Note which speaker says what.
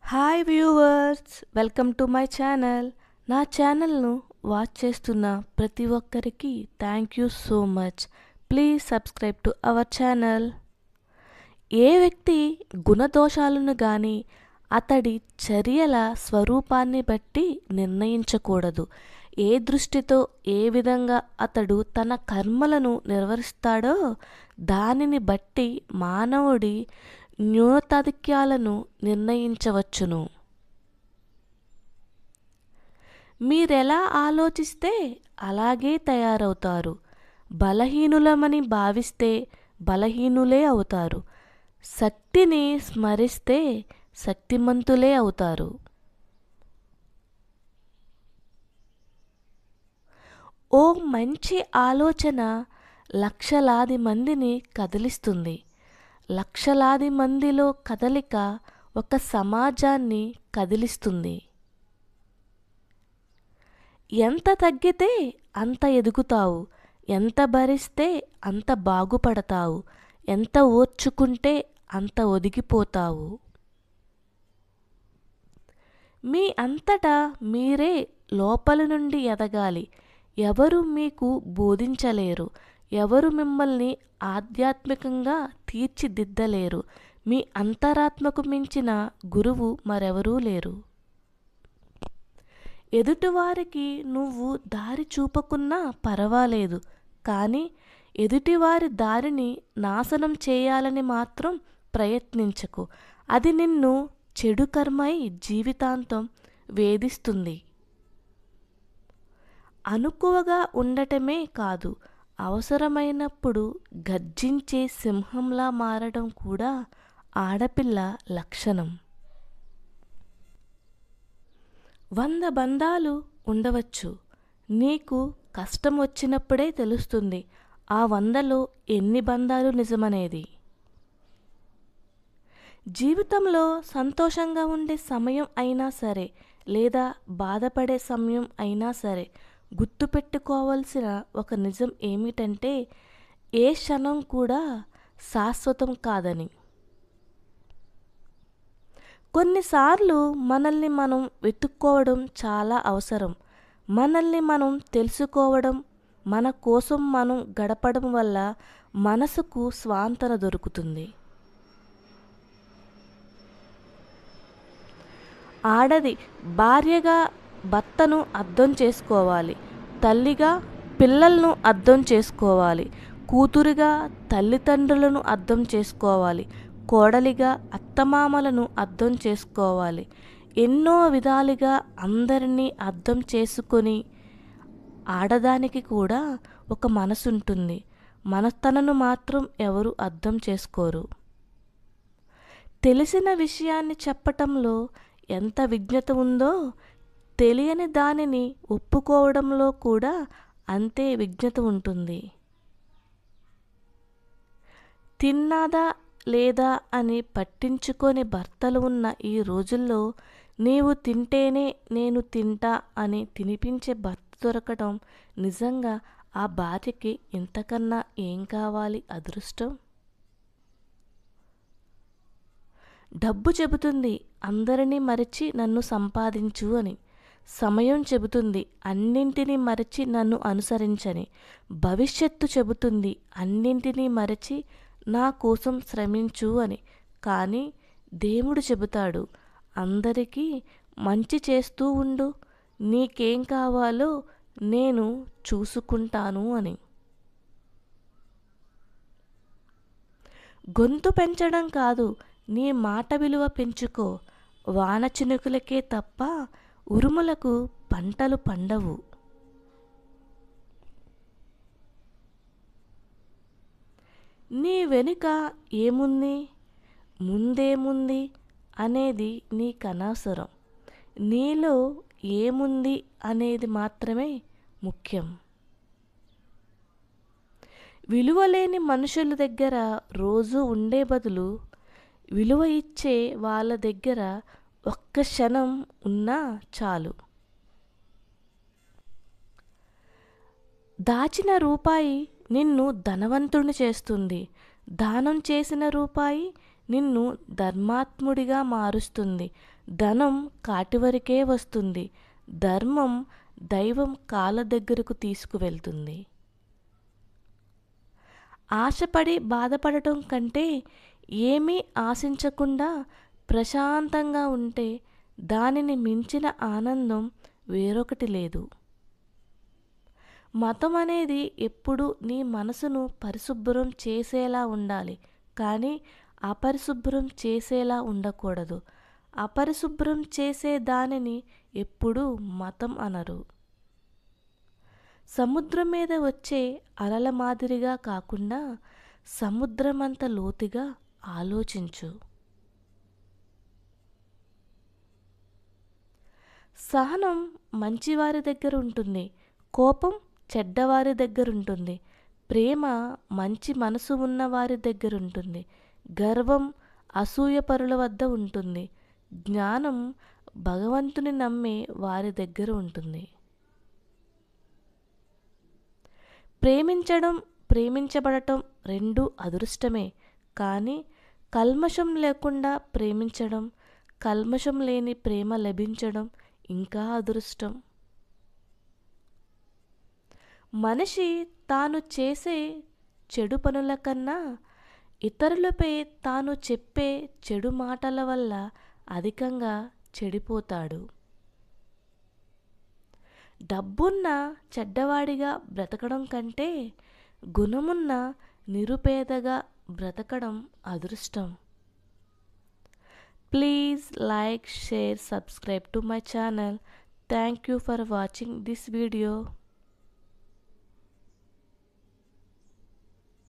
Speaker 1: hi viewers welcome to my channel నా ఛానల్ను watch చేస్తున్న ప్రతి ఒక్కరికి thank you so much please subscribe to our channel ఏ వ్యక్తి గుణదోషాలను గాని అతడి చర్యల స్వరూపాన్ని బట్టి నిర్ణయించకూడదు ఏ దృష్టితో ఏ విధంగా అతడు తన కర్మలను నిర్వహిస్తాడో దానిని బట్టి మానవుడి న్యూనతాధిక్యాలను నిర్ణయించవచ్చును మీరెలా ఆలోచిస్తే అలాగే తయారవుతారు బలహీనులమని భావిస్తే బలహీనులే అవుతారు శక్తిని స్మరిస్తే శక్తిమంతులే అవుతారు ఓ మంచి ఆలోచన లక్షలాది మందిని కదిలిస్తుంది లక్షలాది మందిలో కదలిక ఒక సమాజాన్ని కదిలిస్తుంది ఎంత తగ్గితే అంత ఎదుగుతావు ఎంత భరిస్తే అంత బాగుపడతావు ఎంత ఓర్చుకుంటే అంత ఒదిగిపోతావు మీ అంతటా మీరే లోపల నుండి ఎదగాలి ఎవరు మీకు బోధించలేరు ఎవరు మిమ్మల్ని ఆధ్యాత్మికంగా తీర్చిదిద్దలేరు మీ అంతరాత్మకు మించిన గురువు మరెవరూ లేరు ఎదుటివారికి నువ్వు దారి చూపకున్నా పర్వాలేదు కానీ ఎదుటివారి దారిని నాశనం చేయాలని మాత్రం ప్రయత్నించకు అది నిన్ను చెడు కర్మై జీవితాంతం వేధిస్తుంది అనుకువగా ఉండటమే కాదు అవసరమైనప్పుడు గర్జించే సింహంలా మారడం కూడా ఆడపిల్ల లక్షణం వంద బంధాలు ఉండవచ్చు నీకు కష్టం వచ్చినప్పుడే తెలుస్తుంది ఆ వందలో ఎన్ని బంధాలు నిజమనేది జీవితంలో సంతోషంగా ఉండే సమయం అయినా సరే లేదా బాధపడే సమయం అయినా సరే గుర్తుపెట్టుకోవాల్సిన ఒక నిజం ఏమిటంటే ఏ క్షణం కూడా శాశ్వతం కాదని కొన్నిసార్లు మనల్ని మనం వెతుక్కోవడం చాలా అవసరం మనల్ని మనం తెలుసుకోవడం మన కోసం మనం గడపడం వల్ల మనసుకు స్వాంతన దొరుకుతుంది ఆడది భార్యగా భర్తను అర్థం చేసుకోవాలి తల్లిగా పిల్లలను అర్థం చేసుకోవాలి కూతురుగా తల్లిదండ్రులను అర్థం చేసుకోవాలి కోడలిగా అత్తమామలను అర్థం చేసుకోవాలి ఎన్నో విధాలుగా అందరినీ అర్థం చేసుకొని ఆడదానికి కూడా ఒక మనసు ఉంటుంది మనస్తనను మాత్రం ఎవరు అర్థం చేసుకోరు తెలిసిన విషయాన్ని చెప్పటంలో ఎంత విజ్ఞత ఉందో తెలియని దానిని ఒప్పుకోవడంలో కూడా అంతే విజ్ఞత ఉంటుంది తిన్నాదా లేదా అని పట్టించుకొని భర్తలు ఉన్న ఈ రోజుల్లో నీవు తింటేనే నేను తింటా అని తినిపించే భర్త దొరకడం నిజంగా ఆ భార్యకి ఇంతకన్నా ఏం కావాలి అదృష్టం డబ్బు చెబుతుంది అందరినీ మరిచి నన్ను సంపాదించు అని సమయం చెబుతుంది అన్నింటినీ మరచి నన్ను అనుసరించని భవిష్యత్తు చెబుతుంది అన్నింటినీ మరచి నా కోసం శ్రమించు అని కానీ దేవుడు చెబుతాడు అందరికీ మంచి చేస్తూ ఉండు నీకేం కావాలో నేను చూసుకుంటాను అని గొంతు పెంచడం కాదు నీ మాట విలువ పెంచుకో వాన చినుకులకే తప్ప ఉరుములకు పంటలు పండవు నీ వెనుక ఏముంది ముందేముంది అనేది నీకు అనవసరం నీలో ఏముంది అనేది మాత్రమే ముఖ్యం విలువలేని మనుషుల దగ్గర రోజు ఉండే బదులు విలువ ఇచ్చే వాళ్ళ దగ్గర ఒక్క క్షణం ఉన్నా చాలు దాచిన రూపాయి నిన్ను ధనవంతుని చేస్తుంది దానం చేసిన రూపాయి నిన్ను ధర్మాత్ముడిగా మారుస్తుంది ధనం కాటివరకే వస్తుంది ధర్మం దైవం కాళ్ళ దగ్గరకు తీసుకువెళ్తుంది ఆశపడి బాధపడటం కంటే ఏమీ ఆశించకుండా ప్రశాంతంగా ఉంటే దానిని మించిన ఆనందం వేరొకటి లేదు మతం అనేది ఎప్పుడు నీ మనసును పరిశుభ్రం చేసేలా ఉండాలి కానీ అపరిశుభ్రం చేసేలా ఉండకూడదు అపరిశుభ్రం చేసే దానిని ఎప్పుడూ మతం అనరు సముద్రం మీద వచ్చే అలల మాదిరిగా కాకుండా సముద్రమంత లోతుగా ఆలోచించు సహనం మంచివారి దగ్గర ఉంటుంది కోపం చెడ్డవారి దగ్గర ఉంటుంది ప్రేమ మంచి మనసు ఉన్న వారి దగ్గర ఉంటుంది గర్వం అసూయపరుల వద్ద ఉంటుంది జ్ఞానం భగవంతుని నమ్మే వారి దగ్గర ఉంటుంది ప్రేమించడం ప్రేమించబడటం రెండు అదృష్టమే కానీ కల్మషం లేకుండా ప్రేమించడం కల్మషం లేని ప్రేమ లభించడం ఇంకా అదృష్టం మనిషి తాను చేసే చెడు పనుల కన్నా ఇతరులపై తాను చెప్పే చెడు మాటల వల్ల అధికంగా చెడిపోతాడు డబ్బున్న చెడ్డవాడిగా బ్రతకడం కంటే గుణమున్న నిరుపేదగా బ్రతకడం అదృష్టం please like share subscribe to my channel thank you for watching this video